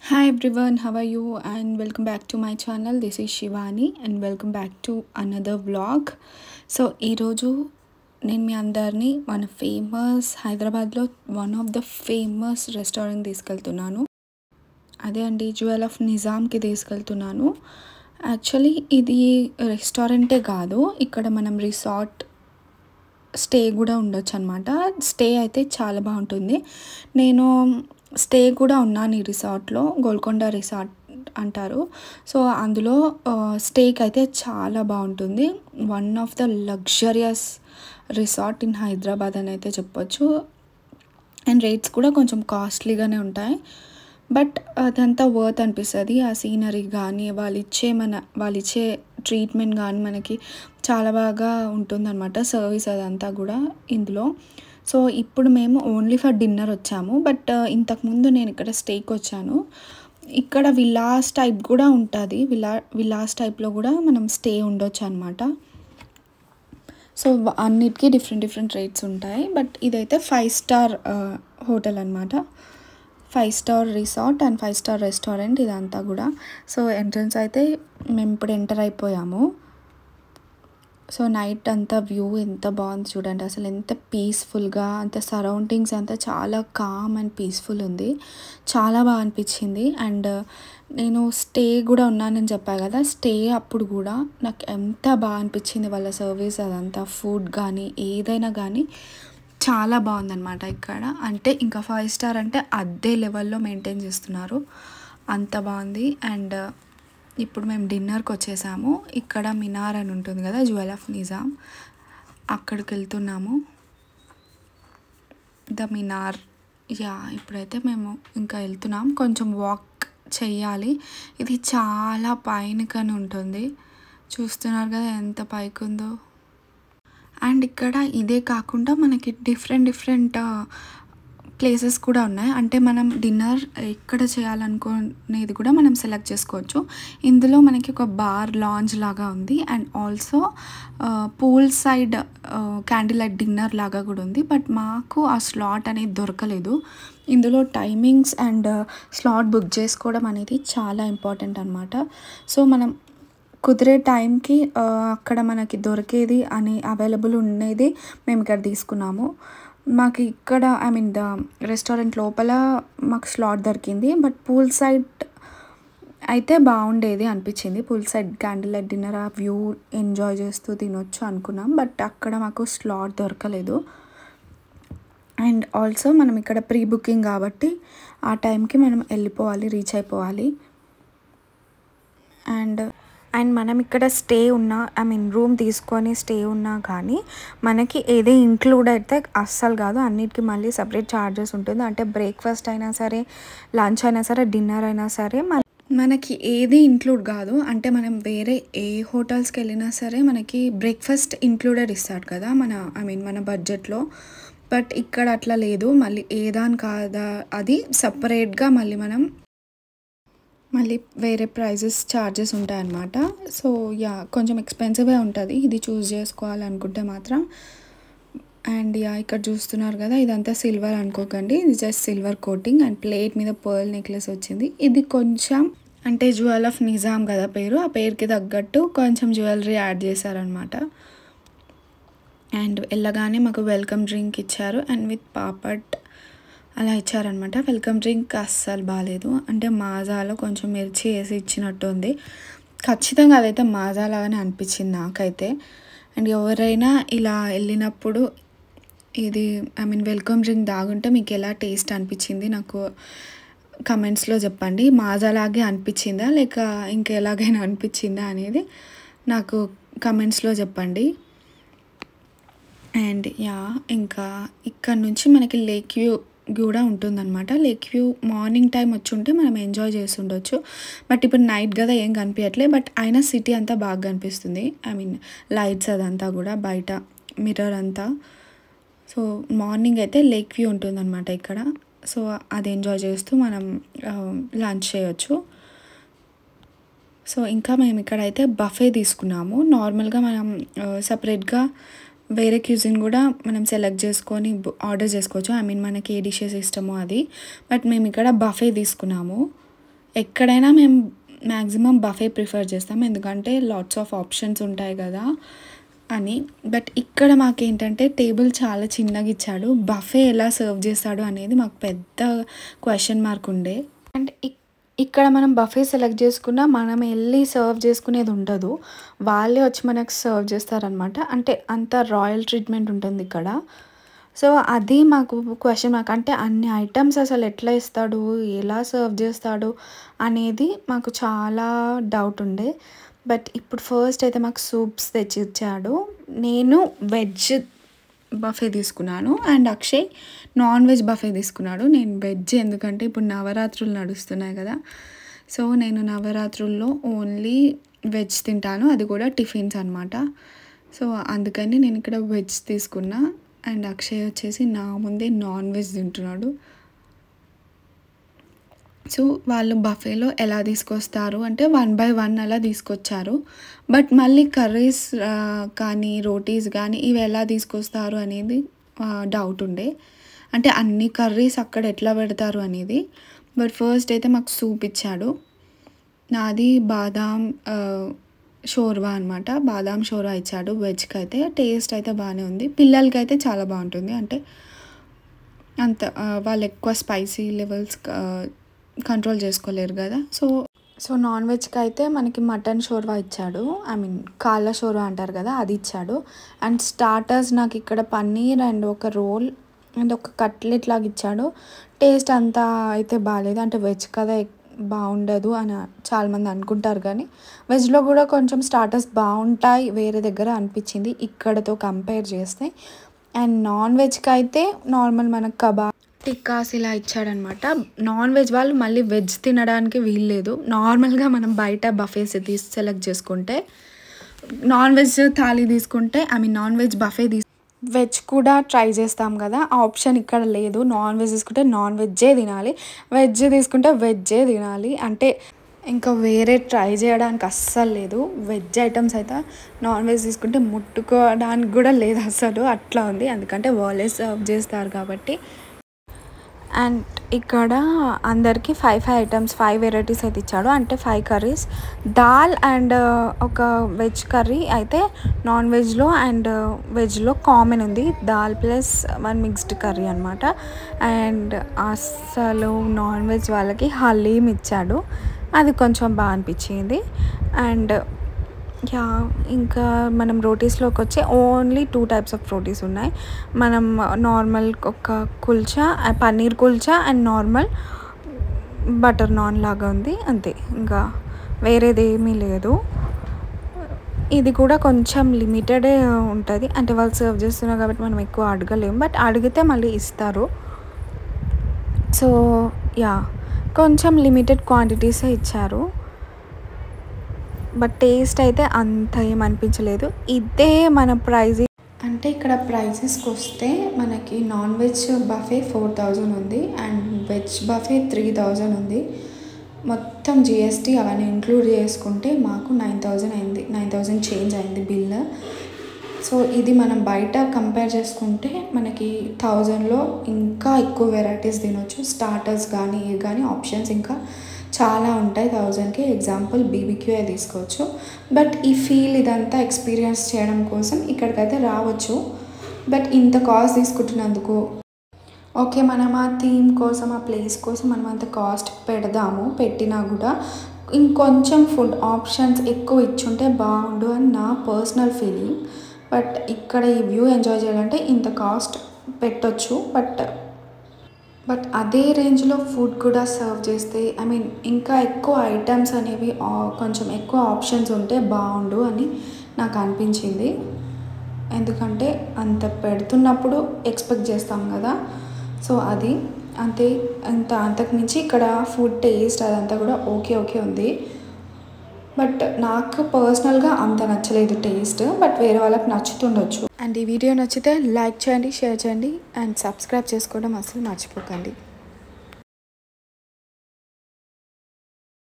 Hi everyone, how are you? And welcome back to my channel. This is Shivani and welcome back to another vlog. So ఈరోజు నేను మీ అందరినీ మన famous హైదరాబాద్లో one of the famous restaurant తీసుకెళ్తున్నాను అదే అండి జ్యువెల్ ఆఫ్ నిజాంకి తీసుకెళ్తున్నాను యాక్చువల్లీ ఇది రెస్టారెంటే కాదు ఇక్కడ మనం రిసార్ట్ స్టే కూడా ఉండొచ్చు అనమాట స్టే అయితే చాలా బాగుంటుంది నేను స్టే కూడా ఉన్నాను ఈ రిసార్ట్లో గోల్కొండ రిసార్ట్ అంటారు సో అందులో స్టేకి అయితే చాలా బాగుంటుంది one of the luxurious resort in Hyderabad అని అయితే చెప్పొచ్చు అండ్ రేట్స్ కూడా కొంచెం కాస్ట్లీగానే ఉంటాయి బట్ అదంతా వర్త్ అనిపిస్తుంది ఆ సీనరీ కానీ వాళ్ళు ఇచ్చే మన వాళ్ళు ఇచ్చే ట్రీట్మెంట్ కానీ మనకి చాలా బాగా ఉంటుందన్నమాట సర్వీస్ అదంతా కూడా ఇందులో సో ఇప్పుడు మేము ఓన్లీ ఫర్ డిన్నర్ వచ్చాము బట్ ఇంతకుముందు నేను ఇక్కడ స్టేకి వచ్చాను ఇక్కడ విలాస్ టైప్ కూడా ఉంటుంది విలా విలాస్ టైప్లో కూడా మనం స్టే ఉండొచ్చు అనమాట సో అన్నిటికీ డిఫరెంట్ డిఫరెంట్ రేట్స్ ఉంటాయి బట్ ఇదైతే ఫైవ్ స్టార్ హోటల్ అనమాట five star resort and five star restaurant ఇదంతా కూడా సో ఎంట్రన్స్ అయితే మేము ఇప్పుడు ఎంటర్ అయిపోయాము సో నైట్ అంతా వ్యూ ఎంత బాగుంది చూడండి అసలు ఎంత పీస్ఫుల్గా అంత సరౌండింగ్స్ అంతా చాలా కామ్ అండ్ పీస్ఫుల్ ఉంది చాలా బాగా అనిపించింది అండ్ నేను స్టే కూడా ఉన్నానని చెప్పా కదా స్టే అప్పుడు కూడా నాకు ఎంత బాగా అనిపించింది వాళ్ళ సర్వీస్ అదంతా ఫుడ్ కానీ ఏదైనా కానీ చాలా బాగుందన్నమాట ఇక్కడ అంటే ఇంకా ఫైవ్ స్టార్ అంటే అదే లెవెల్లో మెయింటైన్ చేస్తున్నారు అంత బాగుంది అండ్ ఇప్పుడు మేము డిన్నర్కి వచ్చేసాము ఇక్కడ మినార్ అని ఉంటుంది కదా జ్యువెల్ ఆఫ్ నిజాం అక్కడికి వెళ్తున్నాము ద మినార్ యా ఇప్పుడైతే మేము ఇంకా వెళ్తున్నాం కొంచెం వాక్ చెయ్యాలి ఇది చాలా పైనకని ఉంటుంది చూస్తున్నారు కదా ఎంత పైకి ఉందో అండ్ ఇక్కడ ఇదే కాకుండా మనకి డిఫరెంట్ డిఫరెంట్ ప్లేసెస్ కూడా ఉన్నాయి అంటే మనం డిన్నర్ ఎక్కడ చేయాలనుకునేది కూడా మనం సెలెక్ట్ చేసుకోవచ్చు ఇందులో మనకి ఒక బార్ లాంజ్ లాగా ఉంది and also pool side candle light dinner లాగా కూడా ఉంది బట్ మాకు ఆ స్లాట్ అనేది దొరకలేదు ఇందులో టైమింగ్స్ అండ్ స్లాట్ బుక్ చేసుకోవడం అనేది చాలా ఇంపార్టెంట్ అనమాట సో మనం కుదిరే టైంకి అక్కడ మనకి దొరికేది అని అవైలబుల్ ఉండేది మేము ఇక్కడ తీసుకున్నాము మాకు ఇక్కడ ఐ మీన్ ద రెస్టారెంట్ లోపల మాకు స్లాట్ దొరికింది బట్ పూల్ సైడ్ అయితే బాగుండేది అనిపించింది pool side candle light dinner ఆ వ్యూ ఎంజాయ్ చేస్తూ తినొచ్చు అనుకున్నాం బట్ అక్కడ మాకు స్లాట్ దొరకలేదు అండ్ ఆల్సో మనం ఇక్కడ ప్రీ బుకింగ్ కాబట్టి ఆ టైంకి మనం వెళ్ళిపోవాలి రీచ్ అయిపోవాలి అండ్ అండ్ మనం ఇక్కడ స్టే ఉన్నా ఐ మీన్ రూమ్ తీసుకొని స్టే ఉన్నా కానీ మనకి ఏదే ఇంక్లూడ్ అయితే అస్సలు కాదు అన్నిటికీ మళ్ళీ సపరేట్ ఛార్జెస్ ఉంటుంది అంటే బ్రేక్ఫాస్ట్ అయినా సరే లంచ్ అయినా సరే డిన్నర్ అయినా సరే మనకి ఏది ఇంక్లూడ్ కాదు అంటే మనం వేరే ఏ హోటల్స్కి వెళ్ళినా సరే మనకి బ్రేక్ఫాస్ట్ ఇంక్లూడెడ్ ఇస్తాడు కదా మన ఐ మీన్ మన బడ్జెట్లో బట్ ఇక్కడ అట్లా లేదు మళ్ళీ ఏదాని కాదా అది సపరేట్గా మళ్ళీ మనం మళ్ళీ వేరే ప్రైజెస్ ఛార్జెస్ ఉంటాయన్నమాట సో యా కొంచెం ఎక్స్పెన్సివే ఉంటుంది ఇది చూస్ చేసుకోవాలనుకుంటే మాత్రం అండ్ యా ఇక్కడ చూస్తున్నారు కదా ఇదంతా సిల్వర్ అనుకోకండి ఇది just silver coating and plate మీద పర్ల్ నెక్లెస్ వచ్చింది ఇది కొంచెం అంటే జ్యువెల్ ఆఫ్ నిజాం కదా పేరు ఆ పేరుకి తగ్గట్టు కొంచెం జ్యువెలరీ యాడ్ చేశారనమాట అండ్ వెళ్ళగానే మాకు వెల్కమ్ డ్రింక్ ఇచ్చారు అండ్ విత్ పాపడ్ అలా ఇచ్చారనమాట వెల్కమ్ డ్రింక్ అస్సలు బాగాలేదు అంటే మాజాలో కొంచెం మిర్చి వేసి ఇచ్చినట్టు ఉంది ఖచ్చితంగా అదైతే మాజా లాగానే అనిపించింది నాకైతే అండ్ ఎవరైనా ఇలా వెళ్ళినప్పుడు ఇది ఐ మీన్ వెల్కమ్ డ్రింక్ దాగుంటే మీకు ఎలా టేస్ట్ అనిపించింది నాకు కమెంట్స్లో చెప్పండి మాజాలాగే అనిపించిందా లేక ఇంకా ఎలాగైనా అనిపించిందా అనేది నాకు కమెంట్స్లో చెప్పండి అండ్ యా ఇంకా ఇక్కడ నుంచి మనకి లేక్ వ్యూ కూడా ఉంటుందన్నమాట లేక్ వ్యూ మార్నింగ్ టైం వచ్చి ఉంటే మనం ఎంజాయ్ చేసి ఉండొచ్చు బట్ ఇప్పుడు నైట్ కదా ఏం కనిపించట్లే బట్ అయినా సిటీ అంతా బాగా కనిపిస్తుంది ఐ మీన్ లైట్స్ అదంతా కూడా బయట మిర్రర్ అంతా సో మార్నింగ్ అయితే లేక్ వ్యూ ఉంటుందన్నమాట ఇక్కడ సో అది ఎంజాయ్ చేస్తూ మనం లంచ్ చేయొచ్చు సో ఇంకా మేము ఇక్కడైతే బఫే తీసుకున్నాము నార్మల్గా మనం సపరేట్గా వేరే క్యూజిన్ కూడా మనం సెలెక్ట్ చేసుకొని ఆర్డర్ చేసుకోవచ్చు ఐ మీన్ మనకి ఏ డిషెస్ ఇష్టమో అది బట్ మేము ఇక్కడ బఫే తీసుకున్నాము ఎక్కడైనా మేము మ్యాక్సిమం బఫే ప్రిఫర్ చేస్తాం ఎందుకంటే లాట్స్ ఆఫ్ ఆప్షన్స్ ఉంటాయి కదా అని బట్ ఇక్కడ మాకేంటంటే టేబుల్ చాలా చిన్నగా ఇచ్చాడు బఫే ఎలా సర్వ్ చేస్తాడు అనేది మాకు పెద్ద క్వశ్చన్ మార్క్ ఉండే అండ్ ఇక్- ఇక్కడ మనం బఫే సెలెక్ట్ చేసుకున్నా మనం వెళ్ళి సర్వ్ చేసుకునేది ఉండదు వాళ్ళే వచ్చి మనకు సర్వ్ చేస్తారనమాట అంటే అంత రాయల్ ట్రీట్మెంట్ ఉంటుంది ఇక్కడ సో అది మాకు క్వశ్చన్ మార్క్ అంటే అన్ని ఐటమ్స్ అసలు ఎట్లా ఇస్తాడు ఎలా సర్వ్ చేస్తాడు అనేది మాకు చాలా డౌట్ ఉండే బట్ ఇప్పుడు ఫస్ట్ అయితే మాకు సూప్స్ తెచ్చి ఇచ్చాడు నేను వెజ్ బఫే తీసుకున్నాను and Akshay non veg buffet తీసుకున్నాడు నేను వెజ్ ఎందుకంటే ఇప్పుడు నవరాత్రులు నడుస్తున్నాయి కదా సో నేను నవరాత్రుల్లో ఓన్లీ వెజ్ తింటాను అది కూడా టిఫిన్స్ అనమాట సో అందుకని నేను ఇక్కడ వెజ్ తీసుకున్నా అండ్ అక్షయ్ వచ్చేసి నా ముందే నాన్ వెజ్ తింటున్నాడు సో వాళ్ళు బఫేలో ఎలా తీసుకొస్తారు అంటే వన్ బై వన్ అలా తీసుకొచ్చారు బట్ మళ్ళీ కర్రీస్ కానీ రోటీస్ కానీ ఇవి ఎలా తీసుకొస్తారు అనేది డౌట్ ఉండే అంటే అన్ని కర్రీస్ అక్కడ ఎట్లా పెడతారు అనేది బట్ ఫస్ట్ అయితే మాకు సూప్ ఇచ్చాడు నాది బాదాం ఆ, షోర్వా అనమాట బాదాం షోర్వా ఇచ్చాడు వెజ్కి అయితే టేస్ట్ అయితే బాగానే ఉంది పిల్లలకి అయితే చాలా బాగుంటుంది అంటే అంత ఆ, వాళ్ళు ఎక్కువ స్పైసీ లెవెల్స్ కంట్రోల్ చేసుకోలేరు కదా సో సో నాన్ వెజ్కి అయితే మనకి మటన్ షోర్వా ఇచ్చాడు ఐ మీన్ కాళ్ళ షోర్వా అంటారు కదా అది ఇచ్చాడు అండ్ స్టార్టర్స్ నాకు ఇక్కడ పన్నీర్ అండ్ ఒక రోల్ అండ్ ఒక కట్లెట్ లాగా ఇచ్చాడు టేస్ట్ అంతా అయితే బాగాలేదు అంటే వెజ్ కదా ఎక్- బాగుండదు అని చాలామంది అనుకుంటారు కానీ వెజ్లో కూడా కొంచెం స్టార్టర్స్ బాగుంటాయి వేరే దగ్గర అనిపించింది ఇక్కడతో కంపేర్ చేస్తే అండ్ నాన్ వెజ్కి అయితే నార్మల్ మనకు కబాబ్ టిక్కాస్ ఇలా ఇచ్చాడనమాట నాన్ వెజ్ వాళ్ళు మళ్ళీ వెజ్ తినడానికి వీల్లేదు నార్మల్గా మనం బయట బఫేస్ తీసి సెలెక్ట్ చేసుకుంటే నాన్ వెజ్ థాలీ తీసుకుంటే I mean non veg buffet తీసు వెజ్ కూడా ట్రై చేస్తాం కదా ఆ ఆప్షన్ ఇక్కడ లేదు నాన్ వెజ్ తీసుకుంటే నాన్ వెజ్జే తినాలి వెజ్ తీసుకుంటే వెజ్జే తినాలి అంటే ఇంకా వేరే ట్రై చేయడానికి అస్సలు లేదు వెజ్ ఐటమ్స్ అయితే నాన్ వెజ్ తీసుకుంటే ముట్టుకోవడానికి కూడా లేదు అసలు అట్లా ఉంది ఎందుకంటే వాళ్ళే సర్వ్ చేస్తారు కాబట్టి అండ్ ఇక్కడ అందరికి five five items five varieties అయితే ఇచ్చాడు అంటే ఫైవ్ కర్రీస్ దాల్ అండ్ ఒక వెజ్ కర్రీ అయితే నాన్ వెజ్లో అండ్ వెజ్లో కామన్ ఉంది dal plus one mixed curry అనమాట అండ్ అస్సలు నాన్ వెజ్ వాళ్ళకి హలీం ఇచ్చాడు అది కొంచెం బాగా అనిపించింది అండ్ యా ఇంకా మనం రోటీస్లోకి వచ్చే only two types of rotis ఉన్నాయి మనం నార్మల్ ఒక కుల్చా ఆ paneer kulcha and normal butter naan లాగా ఉంది అంతే ఇంకా వేరేది ఏమీ లేదు ఇది కూడా కొంచెం లిమిటెడే ఉంటుంది అంటే వాళ్ళు సర్వ్ చేస్తున్నారు కాబట్టి మనం ఎక్కువ అడగలేం బట్ అడిగితే మళ్ళీ ఇస్తారు సో యా కొంచెం లిమిటెడ్ క్వాంటిటీసే ఇచ్చారు బట్ టేస్ట్ అయితే అంత ఏం అనిపించలేదు ఇదే మన ప్రైజ్ అంటే ఇక్కడ ప్రైజెస్కి వస్తే మనకి non veg buffet four thousand ఉంది and veg buffet three thousand ఉంది మొత్తం జిఎస్టీ అవన్నీ ఇంక్లూడ్ చేసుకుంటే మాకు నైన్ థౌజండ్ అయింది నైన్ థౌజండ్ చేంజ్ అయింది బిల్ సో ఇది మనం బయట కంపేర్ చేసుకుంటే మనకి థౌజండ్లో ఇంకా ఎక్కువ వెరైటీస్ తినొచ్చు స్టార్టర్స్ కానీ ఏ కానీ ఆప్షన్స్ ఇంకా చాలా ఉంటాయి థౌజండ్కి ఎగ్జాంపుల్ బీబీక్యూఏ తీసుకోవచ్చు బట్ ఈ ఫీల్ ఇదంతా ఎక్స్పీరియన్స్ చేయడం కోసం ఇక్కడికైతే రావచ్చు బట్ ఇంత కాస్ట్ తీసుకుంటున్నందుకు ఓకే మనం ఆ థీమ్ కోసం ఆ ప్లేస్ కోసం మనం అంత కాస్ట్ పెడదాము పెట్టినా కూడా ఇంకొంచెం ఫుడ్ ఆప్షన్స్ ఎక్కువ ఇచ్చుంటే బాగుండు అని నా పర్సనల్ ఫీలింగ్ బట్ ఇక్కడ ఈ వ్యూ ఎంజాయ్ చేయాలంటే ఇంత కాస్ట్ పెట్టొచ్చు బట్ బట్ అదే రేంజ్లో ఫుడ్ కూడా సర్వ్ చేస్తే ఐ మీన్ ఇంకా ఎక్కువ ఐటమ్స్ అనేవి ఆ- కొంచెం ఎక్కువ ఆప్షన్స్ ఉంటే బాగుండు అని నాకు అనిపించింది ఎందుకంటే అంత పెడుతున్నప్పుడు ఎక్స్పెక్ట్ చేస్తాం కదా సో అది అంతే అంత అంతకు మించి ఇక్కడ ఫుడ్ టేస్ట్ అదంతా కూడా ఓకే ఓకే ఉంది బట్ నాకు పర్సనల్గా అంత నచ్చలేదు టేస్ట్ బట్ వేరే వాళ్ళకి నచ్చుతుండొచ్చు అండ్ ఈ వీడియో నచ్చితే లైక్ చేయండి షేర్ చేయండి అండ్ సబ్స్క్రైబ్ చేసుకోవడం అసలు మర్చిపోకండి